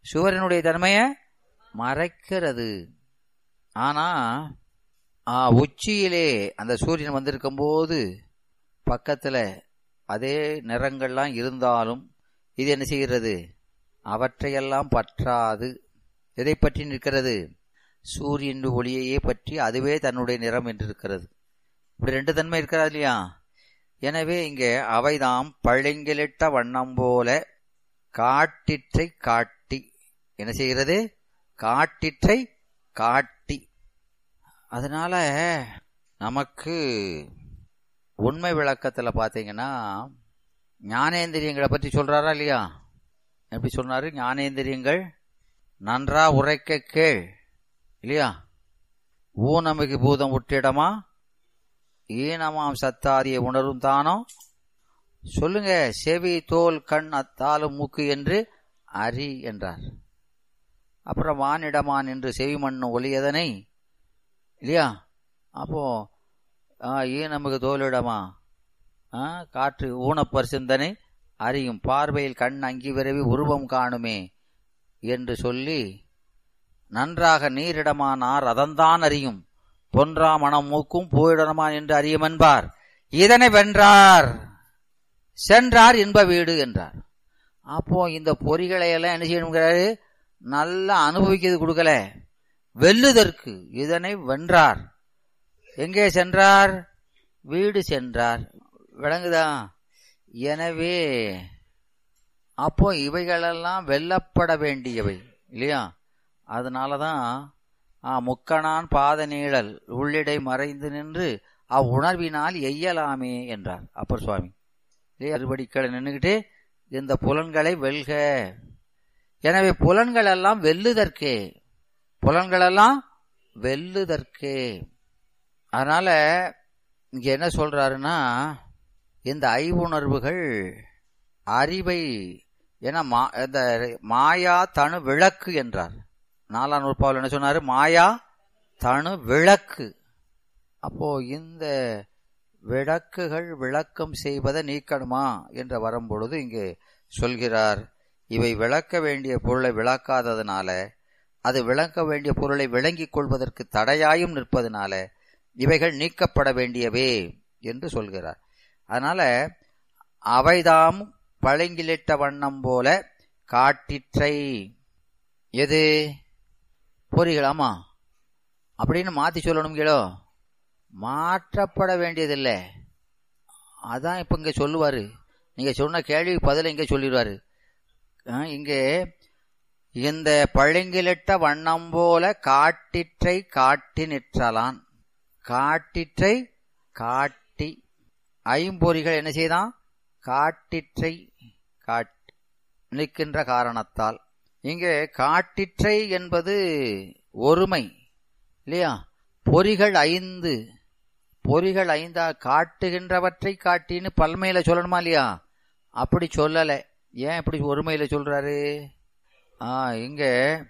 சுவரினுடைய தன்மைய மறைக்கிறது ஆனா ஆ, உச்சியிலே அந்த சூரியன் வந்திருக்கும் போது பக்கத்துல அதே நிறங்கள்லாம் இருந்தாலும் இது என்ன செய்கிறது அவற்றையெல்லாம் பற்றாது எதை பற்றி நிற்கிறது சூரியன் ஒளியையே பற்றி அதுவே தன்னுடைய நிறம் என்று இருக்கிறது இப்படி ரெண்டு தன்மை இருக்கிறது இல்லையா எனவே இங்கே அவைதாம் பளிங்கிலிட்ட வண்ணம் போல காட்டிற்றை காட்டி என்ன செய்கிறது காட்டிற்றை காட்டி அதனால நமக்கு உண்மை விளக்கத்துல பாத்தீங்கன்னா ஞானேந்திரியங்களை பற்றி சொல்றாரா இல்லையா எப்படி சொன்னாரு ஞானேந்திரியங்கள் நன்றா உரைக்க கேள் இல்லையா ஊனமிகு பூதம் உற்றிடமா ஈனமாம் சத்தாரிய உணரும் தானோ சொல்லுங்க செவி தோல் கண் அத்தாலும் மூக்கு என்று அறி என்றார் அப்புறம் வானிடமான் என்று செவி மண்ணு ஒளியதனை இல்லையா அப்போ ஆ, ஈனமிகு தோலிடமா ஆ, காற்று ஊனப்பரிசிந்தனை அறியும் பார்வையில் கண் அங்கி விரவி உருவம் காணுமே என்று சொல்லி நன்றாக நீரிடமானார் அதன்தான் அறியும் பொன்றா மனம் மூக்கும் பூயிடமான் என்று அறியும் என்பார் இதனை வென்றார் சென்றார் இன்ப வீடு என்றார் அப்போ இந்த பொறிகளை எல்லாம் என்ன செய்யணுங்கிறாரு நல்லா அனுபவிக்கிறது கொடுக்கல வெல்லுதற்கு இதனை வென்றார் எங்கே சென்றார் வீடு சென்றார் விளங்குதா எனவே அப்போ இவைகளெல்லாம் வெல்லப்பட வேண்டியவை இல்லையா அதனாலதான் ஆ, முக்கணான் பாத நீழல் உள்ளிடை மறைந்து நின்று அவ்வுணர்வினால் எய்யலாமே என்றார் அப்பர் சுவாமி இல்லையா அறுபடிக்களை நின்றுகிட்டு இந்த புலன்களை வெல்க எனவே புலன்கள் எல்லாம் வெல்லுதற்கே புலன்கள் எல்லாம் வெல்லுதற்கே அதனால இங்க என்ன சொல்றாருன்னா இந்த ஐவுணர்வுகள் அறிவை என மா இந்த மாயா தனு விளக்கு என்றார் நாலாம் நூற்பாவில் என்ன சொன்னாரு மாயா தனு விளக்கு அப்போ இந்த விளக்குகள் விளக்கம் செய்வதை நீக்கணுமா என்று வரும்பொழுது இங்கே சொல்கிறார் இவை விளக்க வேண்டிய பொருளை விளக்காததுனால அது விளக்க வேண்டிய பொருளை விளங்கிக் கொள்வதற்கு தடையாயும் நிற்பதனால இவைகள் நீக்கப்பட வேண்டியவே என்று சொல்கிறார் அதனால அவைதாம் பளிங்கிலிட்ட வண்ணம் போல காட்டிற்றை எது பொறிகள் ஆமா அப்படின்னு மாத்தி சொல்லணுங்களோ மாற்றப்பட வேண்டியதில்லை அதான் இப்ப இங்க சொல்லுவாரு நீங்க சொன்ன கேள்வி பதில இங்க சொல்லிடுவாரு அஹ், இங்கே இந்த பளிங்கிலிட்ட வண்ணம் போல காட்டிற்றை காட்டி நிற்றலான் காட்டிற்றை காட்டி ஐம்பொறிகள் என்ன செய்தான் காட்டிற்றை காட்டி நிற்கின்ற காரணத்தால் இங்கே காட்டிற்றை என்பது ஒருமை இல்லையா பொறிகள் ஐந்து பொறிகள் ஐந்தா காட்டுகின்றவற்றை காட்டின்னு பல்மையில சொல்லணுமா இல்லையா அப்படி சொல்லல ஏன் இப்படி ஒருமையில சொல்றாரு ஆ இங்க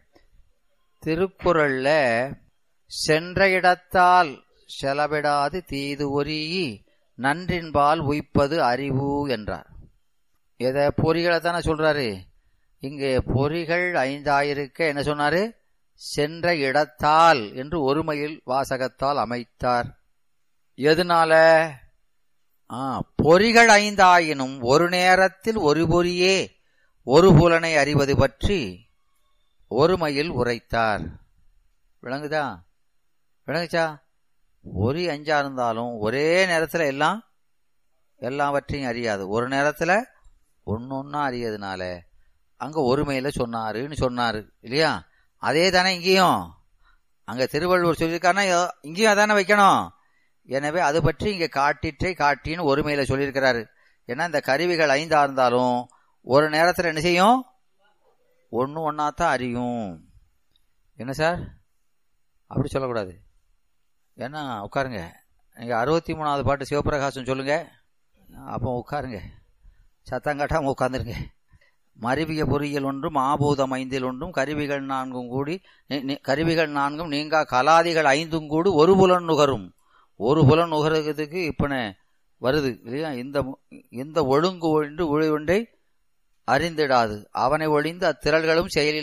திருக்குறள்ல சென்ற இடத்தால் செலவிடாது தீது ஒரியி நன்றின்பால் உய்ப்பது அறிவு என்றார் எதை பொறிகளை தானே சொல்றாரு இங்கே பொறிகள் ஐந்தாயிருக்க என்ன சொன்னாரு சென்ற இடத்தால் என்று ஒருமையில் வாசகத்தால் அமைத்தார் எதனால ஆ, பொறிகள் ஐந்தாயினும் ஒரு நேரத்தில் ஒரு பொறியே ஒரு புலனை அறிவது பற்றி ஒருமையில் உரைத்தார் விளங்குதா விளங்குச்சா ஒரு அஞ்சா இருந்தாலும் ஒரே நேரத்துல எல்லாம் எல்லாவற்றையும் அறியாது ஒரு நேரத்துல ஒன்னொன்னா அறியதுனால அங்க ஒருமையில சொன்னாருன்னு சொன்னாரு இல்லையா அதே தானே இங்கேயும் அங்க திருவள்ளுவர் சொல்லியிருக்காருன்னா யோ- இங்கேயும் அதானே வைக்கணும் எனவே அது பற்றி இங்க காட்டிற்றே காட்டின்னு ஒருமையில சொல்லியிருக்கிறாரு ஏன்னா இந்த கருவிகள் ஐந்தா இருந்தாலும் ஒரு நேரத்துல என்ன செய்யும் ஒன்னு ஒன்னாத்தான் அறியும் என்ன சார் அப்படி சொல்லக்கூடாது ஏன்னா உட்காருங்க நீங்க அறுபத்தி மூணாவது பாட்டு சிவபிரகாசம் சொல்லுங்க அப்போ உட்காருங்க சத்தம் காட்டாம உட்காந்துருங்க மருவிய பொறியியல் ஒன்றும் ஆபூதம் ஐந்தில் ஒன்றும் கருவிகள் நான்கும் கூடி நி- நி- கருவிகள் நான்கும் நீங்கா கலாதிகள் ஐந்தும் கூடி ஒரு புலன் நுகரும் ஒரு புலன் நுகருறதுக்கு இப்பன வருது இல்லையா இந்த மு- இந்த ஒழுங்கு ஒன்று ஒளி ஒன்றை அறிந்திடாது அவனை ஒழிந்து அத்திரள்களும் செயலில்